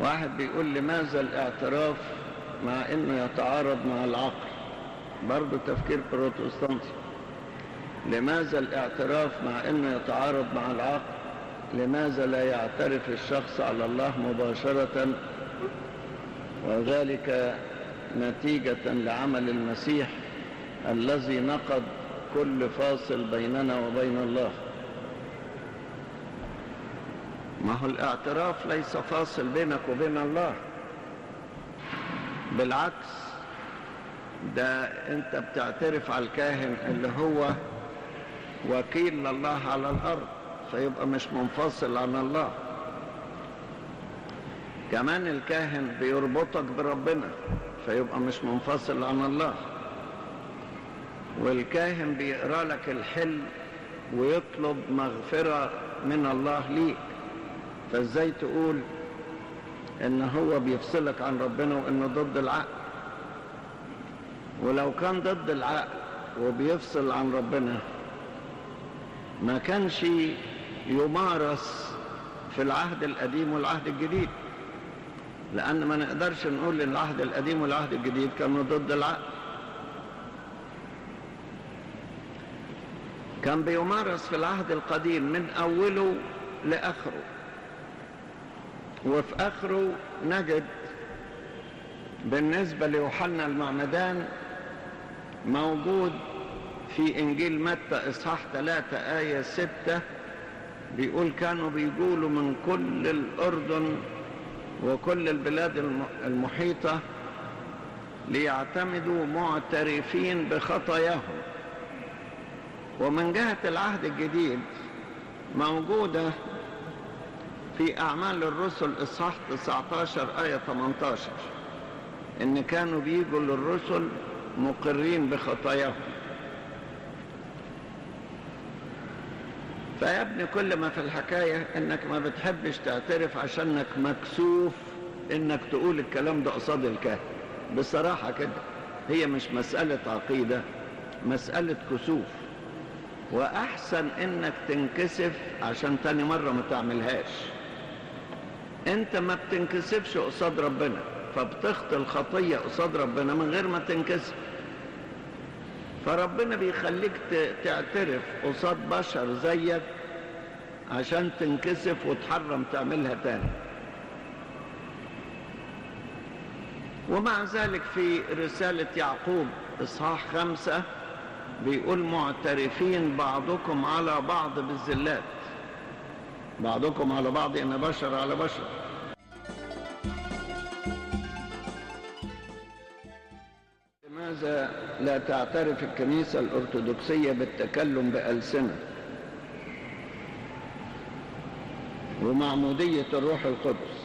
واحد بيقول لماذا الاعتراف مع انه يتعارض مع العقل برضه تفكير بروتستانتي لماذا الاعتراف مع انه يتعارض مع العقل لماذا لا يعترف الشخص على الله مباشرة وذلك نتيجة لعمل المسيح الذي نقض كل فاصل بيننا وبين الله ما هو الاعتراف ليس فاصل بينك وبين الله بالعكس ده انت بتعترف على الكاهن اللي هو وكيل لله على الارض فيبقى مش منفصل عن الله كمان الكاهن بيربطك بربنا فيبقى مش منفصل عن الله والكاهن بيقرا لك الحل ويطلب مغفرة من الله ليك فازاي تقول ان هو بيفصلك عن ربنا وانه ضد العقل ولو كان ضد العقل وبيفصل عن ربنا ما كانش يمارس في العهد القديم والعهد الجديد لأن ما نقدرش نقول إن العهد القديم والعهد الجديد كانوا ضد العقل كان بيمارس في العهد القديم من أوله لآخره وفي آخره نجد بالنسبة ليوحنا المعمدان موجود في إنجيل متى إصحاح 3 آية 6 بيقول كانوا بيقولوا من كل الأردن وكل البلاد المحيطة ليعتمدوا معترفين بخطاياهم ومن جهة العهد الجديد موجودة في أعمال الرسل إصحاح 19 آية 18 إن كانوا بيجوا للرسل مقرين بخطاياهم فيا ابني كل ما في الحكاية انك ما بتحبش تعترف عشانك مكسوف انك تقول الكلام ده قصاد الكاهن بصراحة كده هي مش مسألة عقيدة مسألة كسوف وأحسن إنك تنكسف عشان تاني مرة ما تعملهاش أنت ما بتنكسفش قصاد ربنا فبتخطي الخطية قصاد ربنا من غير ما تنكسف فربنا بيخليك تعترف قصاد بشر زيك عشان تنكسف وتحرم تعملها تاني ومع ذلك في رسالة يعقوب إصحاح خمسة بيقول معترفين بعضكم على بعض بالزلات بعضكم على بعض إن بشر على بشر لماذا لا تعترف الكنيسة الأرثوذكسية بالتكلم بألسنة ومعمودية الروح القدس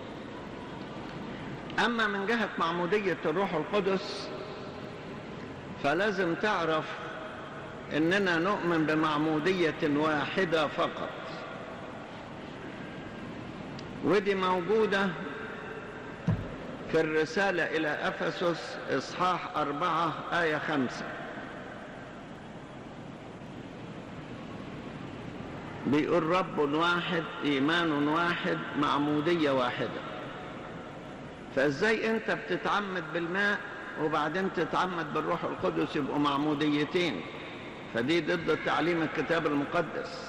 أما من جهة معمودية الروح القدس فلازم تعرف إننا نؤمن بمعمودية واحدة فقط ودي موجودة في الرسالة إلى أفسس إصحاح أربعة آية خمسة بيقول رب واحد إيمان واحد معمودية واحدة فإزاي أنت بتتعمد بالماء وبعدين تتعمد بالروح القدس يبقوا معموديتين فدي ضد تعليم الكتاب المقدس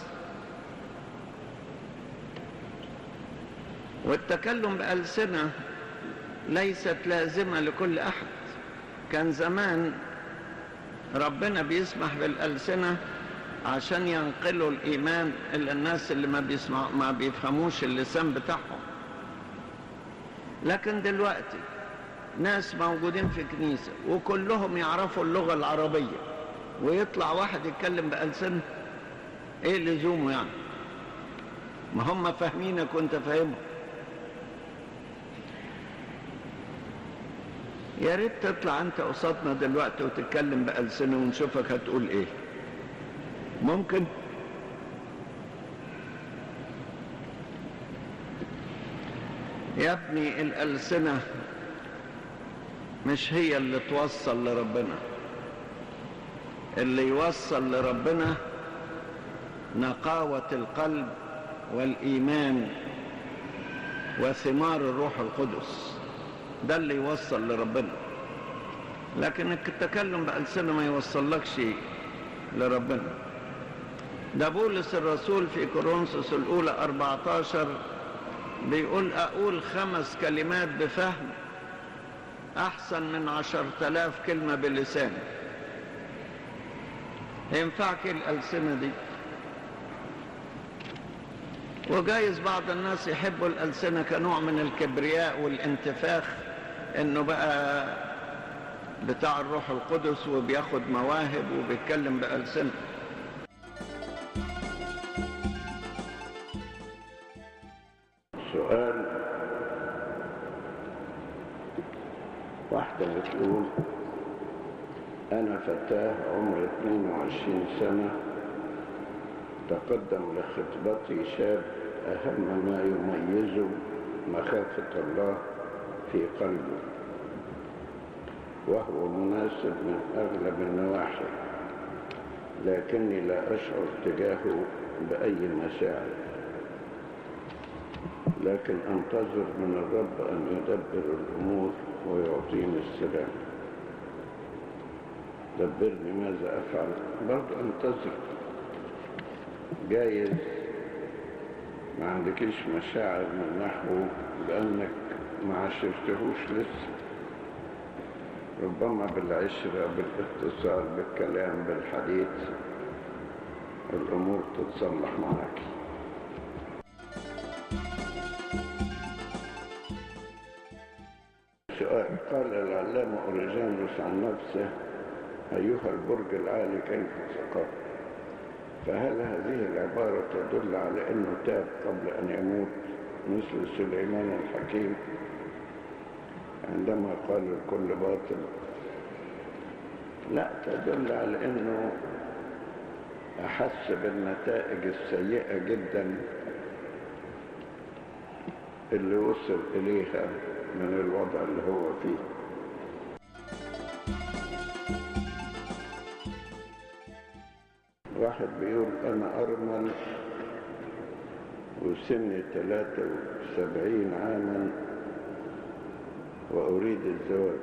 والتكلم بألسنة ليست لازمة لكل أحد كان زمان ربنا بيسمح بالألسنة عشان ينقلوا الإيمان إلى الناس اللي ما, بيسمع ما بيفهموش اللسان بتاعهم لكن دلوقتي ناس موجودين في كنيسة وكلهم يعرفوا اللغة العربية ويطلع واحد يتكلم بألسنة ايه لزومه يعني ما هم فاهمينك وانت فاهمهم يا ريت تطلع انت قصادنا دلوقتي وتتكلم بألسنة ونشوفك هتقول ايه ممكن يا ابني الألسنة مش هي اللي توصل لربنا اللي يوصل لربنا نقاوة القلب والإيمان وثمار الروح القدس ده اللي يوصل لربنا لكن التكلم بألسنة ما يوصلكش لربنا ده بولس الرسول في كورنثوس الأولى 14 بيقول أقول خمس كلمات بفهم أحسن من عشر تلاف كلمة بلسان ينفعك الألسنة دي وجايز بعض الناس يحبوا الألسنة كنوع من الكبرياء والانتفاخ انه بقى بتاع الروح القدس وبياخد مواهب وبيتكلم بألسنة سؤال واحدة بتقول أنا فتاة عمر 22 سنة تقدم لخطبتي شاب أهم ما يميزه مخافة الله في قلبه وهو مناسب من أغلب النواحي لكني لا أشعر تجاهه بأي مشاعر لكن أنتظر من الرب أن يدبر الأمور ويعطيني السلام دبرني ماذا أفعل برضه أنتظر جايز ما عندكيش مشاعر من نحوه لأنك ما عشرتهوش لسه ربما بالعشرة بالاتصال بالكلام بالحديث الأمور تتصلح معك سؤال قال العلامة أوريجانوس عن نفسه أيها البرج العالي كيف سقط فهل هذه العبارة تدل على أنه تاب قبل أن يموت مثل سليمان الحكيم عندما قال الكل باطل لا تدل على أنه أحس بالنتائج السيئة جدا اللي وصل إليها من الوضع اللي هو فيه واحد بيقول أنا أرمل وسني 73 عاما وأريد الزواج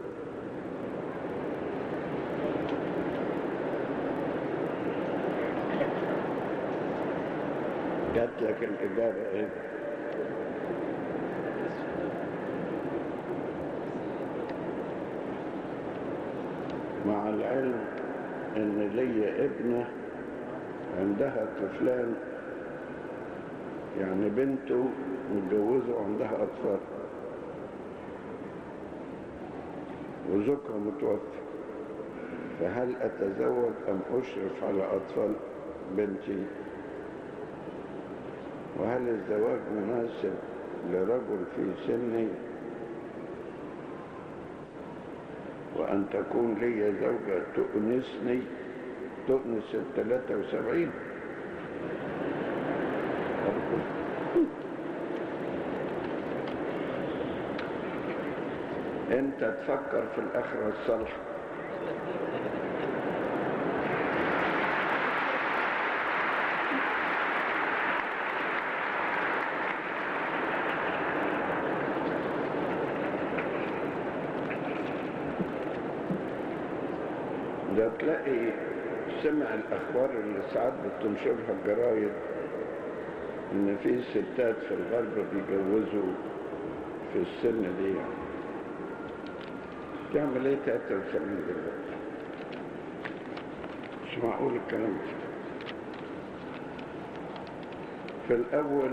جات لك الإجابة إيه؟ مع العلم ان ليا ابنة عندها طفلان يعني بنته متجوزة وعندها اطفال وزوجها متوفى فهل اتزوج ام اشرف على اطفال بنتي وهل الزواج مناسب لرجل في سني وأن تكون لي زوجة تؤنسني تؤنس الثلاثة وسبعين انت تفكر في الآخرة الصالحة ده تلاقي سمع الأخبار اللي ساعات بتنشرها الجرايد إن في ستات في الغرب بيجوزوا في السن دي يعني تعمل ايه 73 دلوقتي مش معقول الكلام ده في الأول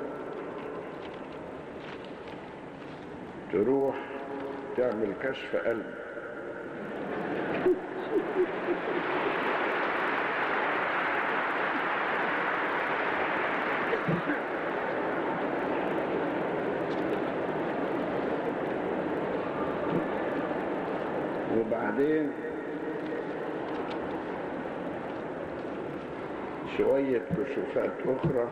تروح تعمل كشف قلب وبعدين شوية كشوفات أخرى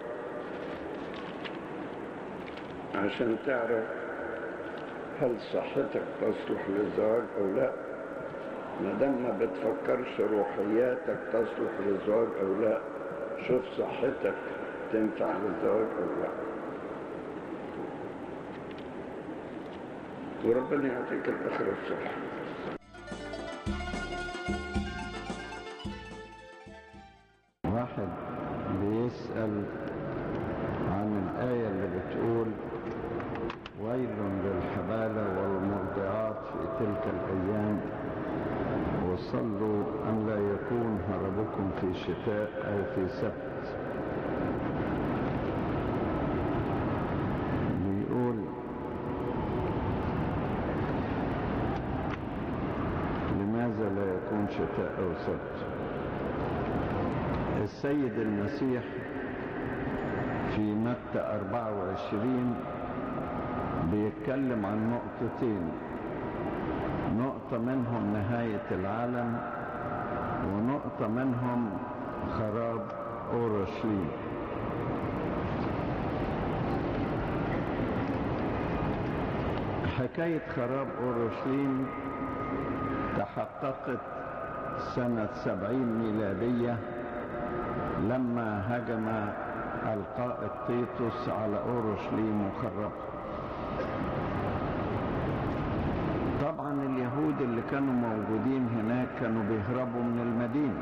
عشان تعرف هل صحتك تصلح للزواج أو لا ما دام ما بتفكرش روحياتك تصلح للزواج أو لا شوف صحتك تنفع للزواج أو لا وربنا يعطيك الآخرة الصالحة واحد بيسأل عن الآية اللي بتقول ويل للحبالة والمرضعات في تلك الأيام وصلوا أن لا يكون هربكم في شتاء أو في سبت بيقول لماذا لا يكون شتاء أو سبت السيد المسيح في متى 24 بيتكلم عن نقطتين نقطة منهم نهاية العالم ونقطة منهم خراب أورشليم حكاية خراب أورشليم تحققت سنة سبعين ميلادية لما هجم القائد تيتوس على أورشليم وخربها طبعا اليهود اللي كانوا موجودين هناك كانوا بيهربوا من المدينة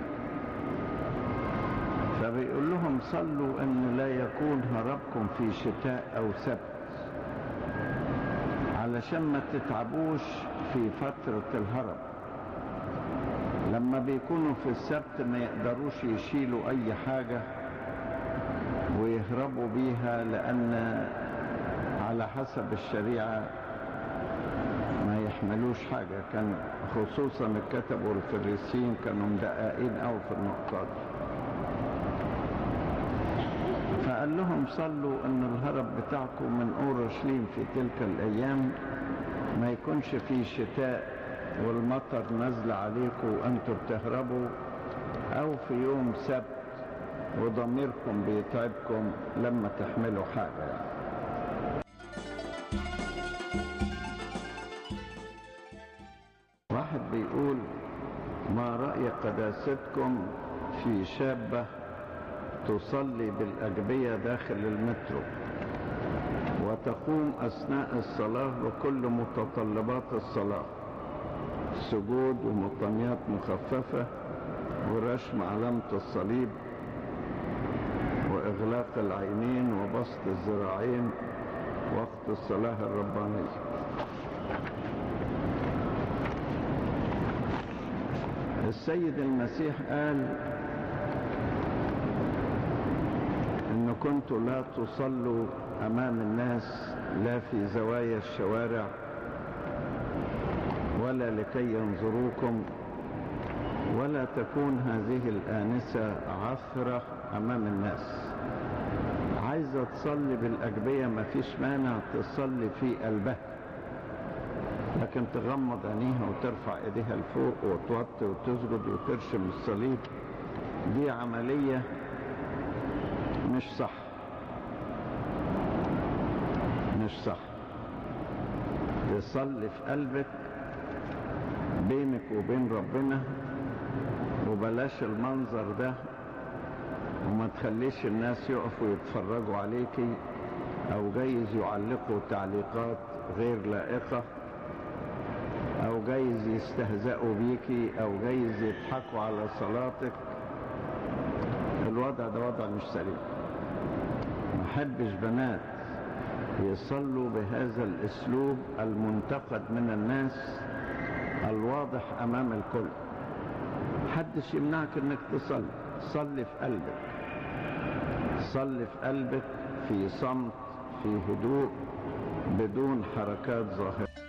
فبيقول لهم صلوا ان لا يكون هربكم في شتاء او سبت علشان ما تتعبوش في فترة الهرب لما بيكونوا في السبت ما يقدروش يشيلوا اي حاجة ويهربوا بيها لان على حسب الشريعة ما يحملوش حاجة كان خصوصا الكتب والفريسين كانوا مدققين قوي في النقطة دي فقال لهم صلوا ان الهرب بتاعكم من اورشليم في تلك الايام ما يكونش فيه شتاء والمطر نزل عليكم وانتم بتهربوا او في يوم سبت وضميركم بيتعبكم لما تحملوا حاجة يعني. واحد بيقول ما رأي قداستكم في شابة تصلي بالأجبية داخل المترو وتقوم أثناء الصلاة بكل متطلبات الصلاة سجود ومطنيات مخففة ورشم علامة الصليب وإغلاق العينين وبسط الذراعين وقت الصلاة الربانية السيد المسيح قال ان كنتوا لا تصلوا امام الناس لا في زوايا الشوارع ولا لكي ينظروكم ولا تكون هذه الآنسة عثرة أمام الناس عايزة تصلي بالأجبية ما فيش مانع تصلي في قلبها لكن تغمض عينيها وترفع ايديها لفوق وتوطي وتسجد وترشم الصليب دي عملية مش صح مش صح تصلي في قلبك بينك وبين ربنا وبلاش المنظر ده وما تخليش الناس يقفوا يتفرجوا عليكي او جايز يعلقوا تعليقات غير لائقة او جايز يستهزئوا بيكي او جايز يضحكوا على صلاتك الوضع ده وضع مش سليم ما احبش بنات يصلوا بهذا الاسلوب المنتقد من الناس الواضح امام الكل محدش يمنعك انك تصلي صلي في قلبك صلي في قلبك في صمت في هدوء بدون حركات ظاهره